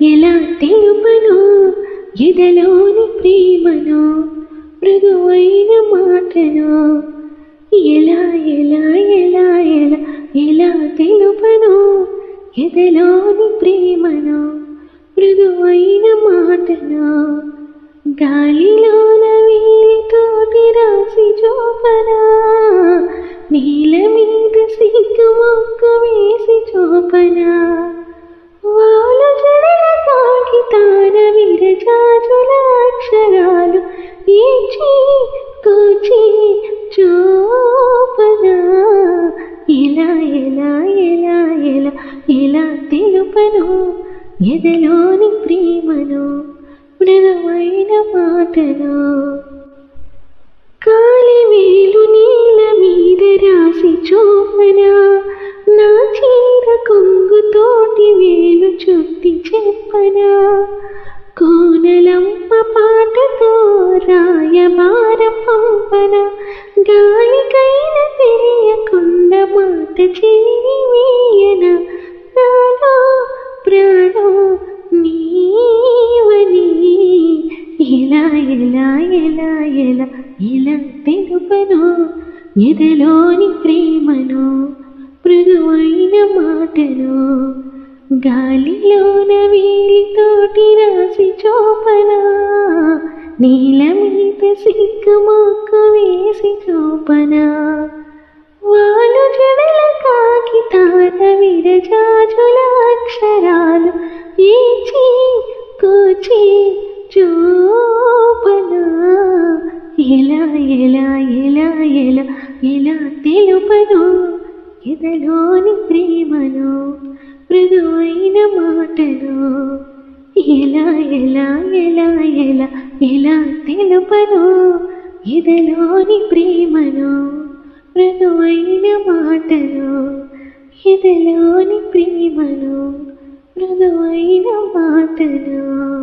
ఎలా తెలుపను ఎదలోని ప్రేమను మృదువైన మాటను ఎలా ఎలా ఎలా ఎలా ఎలా తెలుపను ఎదలోని ప్రేమను మృదువైన మాటను గాలిలోన వేలితోటి రాసి చూపనా నీల మీద సిగ్గు మొక్కు వేసి చూపనా వాలు జడల కాగితాన విరజాజుల అక్షరాలు ఈచి కూచి చూపనా ఇలా ఎలా ఎలా ఎలా ఇలా తెలుపను ఎదలోని ప్రేమను మృదువైన మాటను కాలి వేలు నీల మీద రాసి చూపనా నా చీర కొంగుతోటి వేలు చుట్టి చెప్పనా కోనలమ్మ పాటతో రాయబార పంపన గాలికైన తెలియకుండా మాట చేరి వేయన నాలో ప్రాణం నీవని ఎలా ఎలా ఎలా ఎలా ఎలా తెలుపను ఎదలోని ప్రేమను మృదువైన మాటను గాలిలోన వేలితోటి రాసి చూపనా నీల మీద సిగ్గుమాకు వేసి చూపనా వాలు జడల కాకితాన విరజాజుల అక్షరాలు ఈచి కూచి చూపనా ఎలా ఎలా ఎలా ఎలా ఎలా తెలుపను ఎదలోని ప్రేమను మృదువైన మాటను ఎలా ఎలా ఎలా ఎలా ఎలా తెలుపను ఎదలోని ప్రేమను మృదువైన మాటను ఎదలోని ప్రేమను మృదువైన మాటను